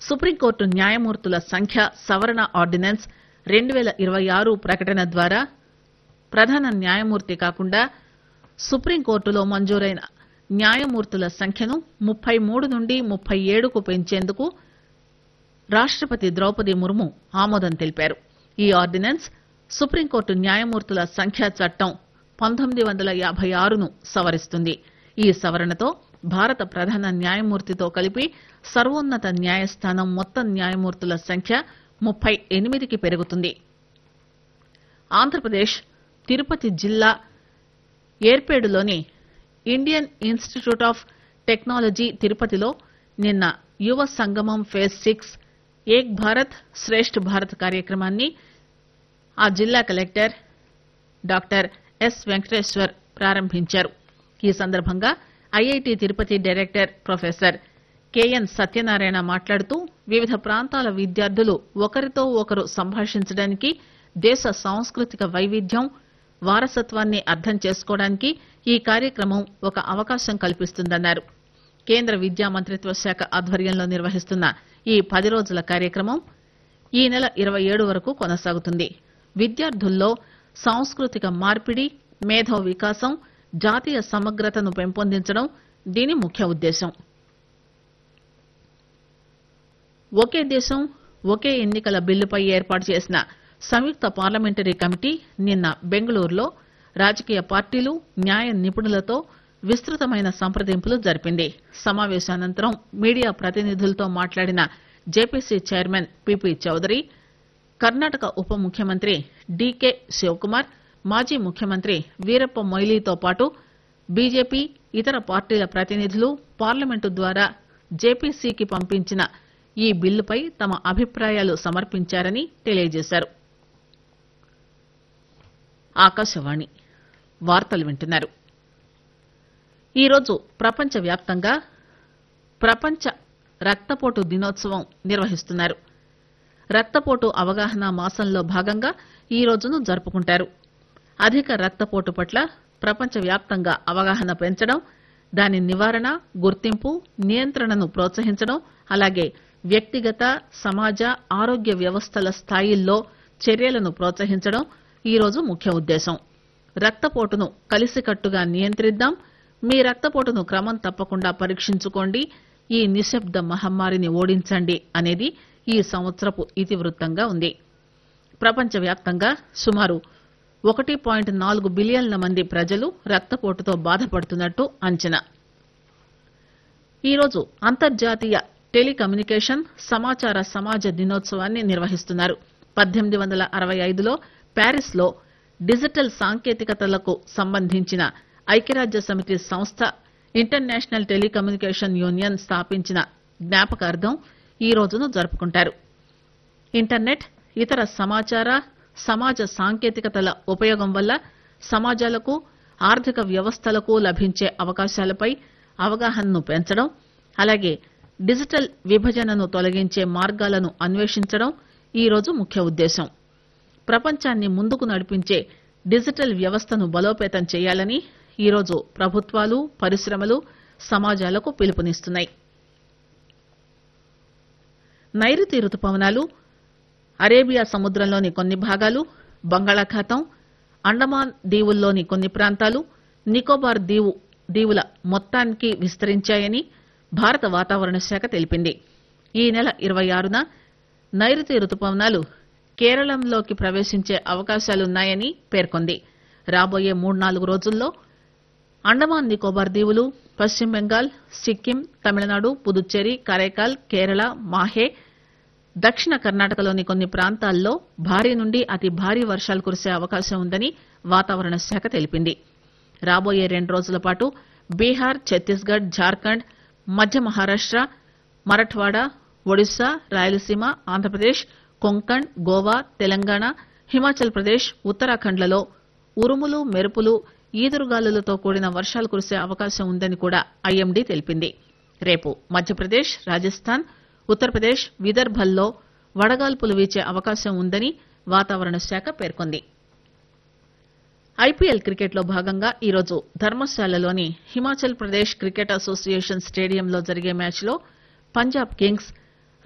supreme court న్యాయమూర్తుల సంఖ్య సవరణ ఆర్డినెన్స్ రెండు పేల ఇరవై ఆరు ప్రకటన ద్వారా ప్రధాన న్యాయమూర్తి కాకుండా సుప్రీంకోర్టులో మంజూరైన న్యాయమూర్తుల సంఖ్యను ముప్పై మూడు నుండి ముప్పై ఏడుకు పెంచేందుకు రాష్టపతి ద్రౌపది ముర్ము ఆమోదం తెలిపారు ఈ ఆర్డినెన్స్ సుప్రీంకోర్టు న్యాయమూర్తుల సంఖ్యా చట్టం పంతొమ్మిది వందల యాభై ఆరును సవరిస్తుంది ఈ సవరణతో భారత ప్రధాన న్యాయమూర్తితో కలిపి సర్వోన్నత న్యాయస్థానం మొత్తం న్యాయమూర్తుల సంఖ్య ముప్పై ఎనిమిదికి పెరుగుతుంది ఆంధ్రప్రదేశ్ తిరుపతి జిల్లా ఏర్పేడులోని ఇండియన్ ఇన్స్టిట్యూట్ ఆఫ్ టెక్నాలజీ తిరుపతిలో నిన్న యువ సంగమం ఫేజ్ సిక్స్ ఏక్ భారత్ శ్రేష్ఠ్ భారత్ కార్యక్రమాన్ని ఆ జిల్లా కలెక్టర్ డాక్టర్ ఎస్ వెంకటేశ్వర్ ప్రారంభించారు ఈ సందర్భంగా IIT Tirupati director professor K N Satyanarayana మాట్లాడుతూ వివిధ ప్రాంతాల విద్యార్థులు ఒకరితో ఒకరు సంభాషించడానికి దేశ సాంస్కృతిక వైవిధ్యం వారసత్వాన్ని అర్థం చేసుకోవడానికి ఈ కార్యక్రమం ఒక అవకాశం కల్పిస్తుందన్నారు కేంద్ర విద్యా మంత్రిత్వ శాఖ ఆధ్వర్యంలో నిర్వహిస్తున్న ఈ పది రోజుల కార్యక్రమం ఈ నెల ఇరవై ఏడు వరకు కొనసాగుతుంది విద్యార్థుల్లో సాంస్కృతిక మార్పిడి మేధో వికాసం జాతీయ సమగ్రతను పెంపొందించడం దీని ముఖ్య ఉద్దేశం ఒకే దేశం ఒకే ఎన్నికల బిల్లుపై ఏర్పాటు చేసిన సంయుక్త పార్లమెంటరీ కమిటీ నిన్న బెంగళూరులో రాజకీయ పార్టీలు న్యాయ నిపుణులతో విస్తృతమైన సంప్రదింపులు జరిపింది సమావేశానంతరం మీడియా ప్రతినిధులతో మాట్లాడిన JPC chairman P P Chaudhary Karnataka ఉప ముఖ్యమంత్రి డీకే శివకుమార్ మాజీ ముఖ్యమంత్రి వీరప్ప మొయిలీతో పాటు బీజేపీ ఇతర పార్టీల ప్రతినిధులు పార్లమెంటు ద్వారా జేపీసీకి పంపించిన ఈ బిల్లుపై తమ అభిప్రాయాలు సమర్పించారని తెలియజేశారు ఆకాశవాణి వార్తలు వింటున్నారు ఈరోజు ప్రపంచవ్యాప్తంగా ప్రపంచ రక్తపోటు దినోత్సవం నిర్వహిస్తున్నారు రక్తపోటు అవగాహన మాసంలో భాగంగా ఈ రోజును జరుపుకుంటారు అధిక రక్తపోటు పట్ల ప్రపంచవ్యాప్తంగా అవగాహన పెంచడం దాని నివారణ గుర్తింపు నియంత్రణను ప్రోత్సహించడం అలాగే వ్యక్తిగత సమాజ ఆరోగ్య వ్యవస్థల స్థాయిల్లో చర్యలను ప్రోత్సహించడం ఈ రోజు ముఖ్య ఉద్దేశం రక్తపోటును కలిసికట్టుగా నియంత్రిద్దాం మీ రక్తపోటును క్రమం తప్పకుండా పరీక్షించుకోండి ఈ నిశ్శబ్ద మహమ్మారిని ఓడించండి అనేది ఈ సంవత్సరపు ఇతివృత్తంగా ఉంది ప్రపంచవ్యాప్తంగా సుమారు ఒకటి పాయింట్ నాలుగు బిలియన్ల మంది ప్రజలు రక్తపోటుతో బాధపడుతున్నట్టు అంచనా ఈరోజు అంతర్జాతీయ టెలికమ్యూనికేషన్ సమాచార సమాజ దినోత్సవాన్ని నిర్వహిస్తున్నారు పద్దెనిమిది వందల అరవై ఐదులో ప్యారిస్ లో డిజిటల్ సాంకేతికతలకు సంబంధించిన ఐక్యరాజ్య సమితి సంస్థ ఇంటర్నేషనల్ టెలికమ్యూనికేషన్ యూనియన్ స్థాపించిన జ్ఞాపకార్థం ఈ రోజును జరుపుకుంటారు ఇంటర్నెట్ ఇతర సమాచార సమాజ సాంకేతికతల ఉపయోగం వల్ల సమాజాలకు ఆర్థిక వ్యవస్థలకు లభించే అవకాశాలపై అవగాహనను పెంచడం అలాగే డిజిటల్ విభజనను తొలగించే మార్గాలను అన్వేషించడం ఈ రోజు ముఖ్య ఉద్దేశం ప్రపంచాన్ని ముందుకు నడిపించే డిజిటల్ వ్యవస్థను బలోపేతం చేయాలని ఈరోజు ప్రభుత్వాలు పరిశ్రమలు సమాజాలకు పిలుపునిస్తున్నాయి నైరుతి రుతుపవనాలు అరేబియా సముద్రంలోని కొన్ని భాగాలు బంగాళాఖాతం అండమాన్ దీవుల్లోని కొన్ని ప్రాంతాలు నికోబార్ దీవు దీవుల మొత్తానికి విస్తరించాయని భారత వాతావరణ శాఖ తెలిపింది ఈ నెల ఇరవై ఆరున నైరుతి రుతుపవనాలు కేరళంలోకి ప్రవేశించే అవకాశాలున్నాయని పేర్కొంది రాబోయే మూడు నాలుగు రోజుల్లో అండమాన్ నికోబార్ దీవులు పశ్చిమ బెంగాల్ సిక్కిం తమిళనాడు పుదుచ్చేరి కరైకాల్ కేరళ మాహే దక్షిణ కర్ణాటకలోని కొన్ని ప్రాంతాల్లో భారీ నుండి అతి భారీ వర్షాలు కురిసే అవకాశం ఉందని వాతావరణ శాఖ తెలిపింది రాబోయే రెండు రోజుల పాటు బీహార్ ఛత్తీస్గఢ్ జార్ఖండ్ మధ్య మహారాష్ట మరఠ్వాడా ఒడిశా రాయలసీమ ఆంధ్రప్రదేశ్ కొంకణ్ గోవా తెలంగాణ హిమాచల్ ప్రదేశ్ ఉత్తరాఖండ్లలో ఉరుములు మెరుపులు ఈదురుగాలులతో కూడిన వర్షాలు కురిసే అవకాశం ఉందని కూడా ఐఎండీ తెలిపింది రేపు మధ్యప్రదేశ్ రాజస్థాన్ ఉత్తరప్రదేశ్ విదర్భల్లో వడగాల్పులు వీచే అవకాశం ఉందని వాతావరణ శాఖ పేర్కొంది ఐపీఎల్ క్రికెట్ లో భాగంగా ఈరోజు ధర్మశాలలోని హిమాచల్ ప్రదేశ్ క్రికెట్ అసోసియేషన్ స్టేడియంలో జరిగే మ్యాచ్ లో పంజాబ్ కింగ్స్